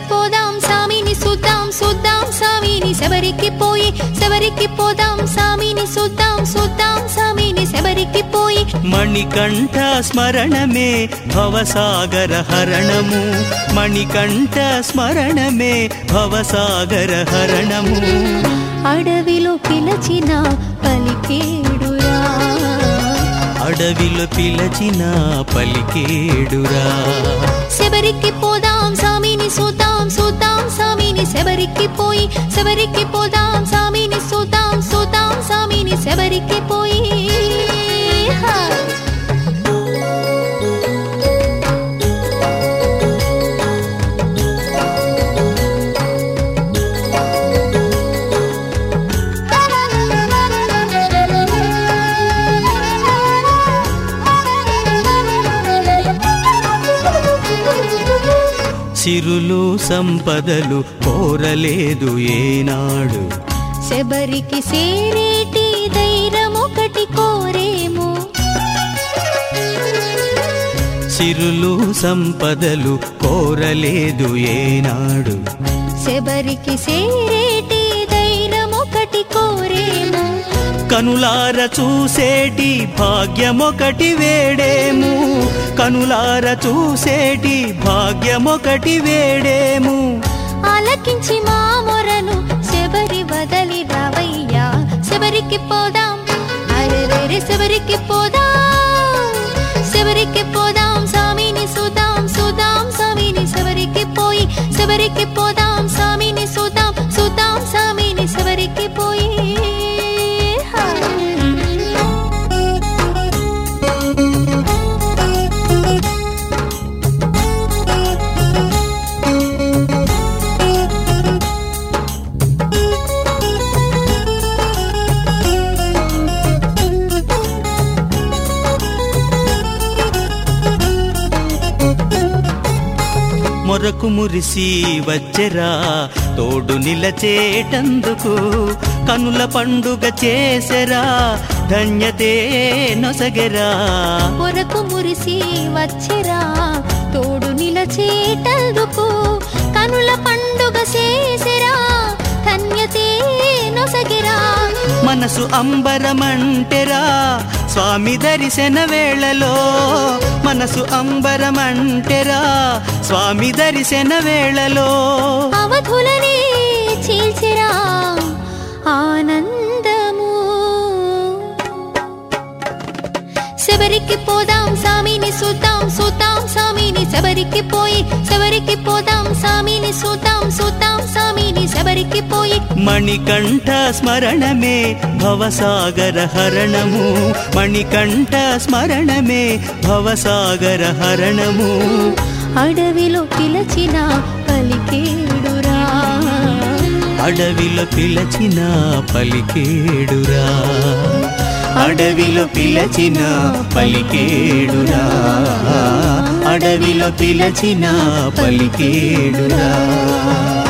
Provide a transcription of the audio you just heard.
పోదాం సామిని చూద్దాం చూద్దాం సామిని శబరికి పోయి శబరికి పోదాం సామిని చూద్దాం చూద్దాం సామిని శబరికి పోయి మణికంఠ స్మరణమే భవసాగర హరణము మణికంఠ స్మరణమే భవసాగర హరణము అడవిలో పిలచిన పలికేడురా అడవిలో పిలచిన పలికేడురా శబరికి పోదాం సామిని చూద్దాం చూద్దాం సామిని శబరికి పోయి శబరికి పోదాం సామిని చూద్దాం చూద్దాం సామిని శబరికి పోయి హా. సిరులు సంపదలు కోరలేదు ఏనాడు శబరికి సేరేటి ధైర్యమొకటి కోరేము సిరులు సంపదలు కోరలేదు ఏనాడు శబరికి సేరేటి ధైర్యమొకటి కోరేము కనులార చూసేటి భాగ్యమొకటి వేడేము కనులార చూసేటి భాగ్యమొకటి వేడేము ఆలకించి మా మొరను శబరి వదలి రావయ్యా శబరికి పోదాం అరెరెరె శబరికి పోదాం శబరికి పోదాం సామిని సుదాం సుదాం సామిని శబరికి పోయి శబరికి పోదాం సామిని సుదాం సుదాం సామిని శబరికి పోయి హా. మొరకు మురిసి వచ్చెరా తోడు నిలచేటందుకు కనుల పండుగ చేసెరా ధన్యతే నొసగెరా పొరకు మురిసి వచ్చిరా తోడు నిలచేటందుకు కనుల పండుగ చేసిరా ధన్యతే నొసగిరా మనసు అంబరమంటెరా స్వామి దర్శన వేళలో మనసు అంబరమంటెరా స్వామి దర్శన వేళలో అవధులనే చీల్చిరా ఆనందము శబరికి పోదాం సామిని చూద్దాం చూద్దాం సామిని శబరికి పోయి శబరికి పోదాం సామిని చూద్దాం చూద్దాం సామిని శబరికి పోయి మణికంఠ స్మరణమే భవసాగర హరణము మణికంఠ స్మరణమే భవసాగర హరణము అడవిలో పిలచిన పలికేడురా అడవిలో పిలచిన పలికేడురా అడవిలో పిలచిన పలికేడురా అడవిలో పిలచిన పలికేడురా